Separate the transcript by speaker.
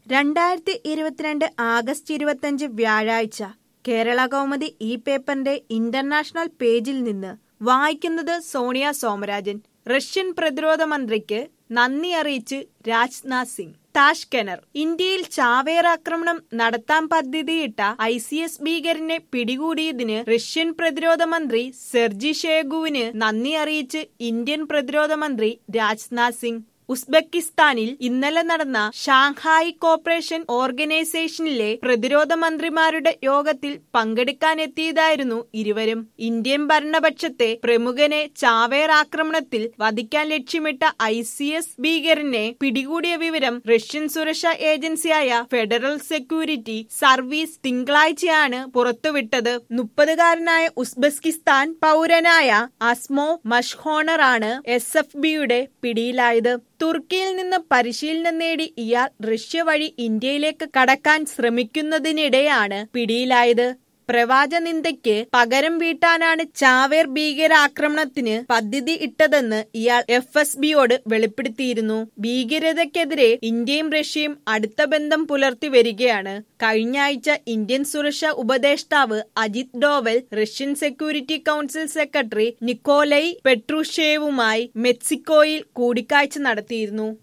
Speaker 1: രണ്ടായിരത്തി ഇരുപത്തിരണ്ട് ആഗസ്റ്റ് ഇരുപത്തിയഞ്ച് വ്യാഴാഴ്ച കേരള കൗമുദി ഈ പേപ്പറിന്റെ ഇന്റർനാഷണൽ പേജിൽ നിന്ന് വായിക്കുന്നത് സോണിയ സോമരാജൻ റഷ്യൻ പ്രതിരോധ മന്ത്രിക്ക് നന്ദി അറിയിച്ച് രാജ്നാഥ് സിംഗ് താഷ്കെനർ ഇന്ത്യയിൽ ചാവേർ ആക്രമണം നടത്താൻ പദ്ധതിയിട്ട ഐ സി എസ് ഭീകരനെ പിടികൂടിയതിന് റഷ്യൻ പ്രതിരോധ മന്ത്രി സെർജി ഷേഗുവിന് നന്ദി അറിയിച്ച് ഇന്ത്യൻ പ്രതിരോധ മന്ത്രി രാജ്നാഥ് സിംഗ് ഉസ്ബെക്കിസ്ഥാനിൽ ഇന്നലെ നടന്ന ഷാങ്ഹായ് കോപ്പറേഷൻ ഓർഗനൈസേഷനിലെ പ്രതിരോധ മന്ത്രിമാരുടെ യോഗത്തിൽ പങ്കെടുക്കാനെത്തിയതായിരുന്നു ഇരുവരും ഇന്ത്യൻ ഭരണപക്ഷത്തെ പ്രമുഖനെ ചാവേർ ആക്രമണത്തിൽ വധിക്കാൻ ലക്ഷ്യമിട്ട ഐ സി എസ് ഭീകരനെ പിടികൂടിയ വിവരം റഷ്യൻ സുരക്ഷാ ഏജൻസിയായ ഫെഡറൽ സെക്യൂരിറ്റി സർവീസ് തിങ്കളാഴ്ചയാണ് പുറത്തുവിട്ടത് മുപ്പതുകാരനായ ഉസ്ബെക്കിസ്ഥാൻ പൗരനായ അസ്മോ മഷ്ഹോണറാണ് എസ് എഫ് ബിയുടെ പിടിയിലായത് തുർക്കിയിൽ നിന്ന് പരിശീലനം നേടി ഇയാൾ റഷ്യ വഴി ഇന്ത്യയിലേക്ക് കടക്കാൻ ശ്രമിക്കുന്നതിനിടെയാണ് പിടിയിലായത് പ്രവാചനിന്ദയ്ക്ക് പകരം വീട്ടാനാണ് ചാവേർ ഭീകരാക്രമണത്തിന് പദ്ധതി ഇട്ടതെന്ന് ഇയാൾ എഫ് എസ് ബിയോട് വെളിപ്പെടുത്തിയിരുന്നു ഭീകരതയ്ക്കെതിരെ ഇന്ത്യയും റഷ്യയും അടുത്ത ബന്ധം പുലർത്തി വരികയാണ് കഴിഞ്ഞ ആഴ്ച ഇന്ത്യൻ സുരക്ഷാ ഉപദേഷ്ടാവ് Ajit Doval Russian security council secretary Nikolai പെട്രൂഷേവുമായി മെക്സിക്കോയിൽ കൂടിക്കാഴ്ച നടത്തിയിരുന്നു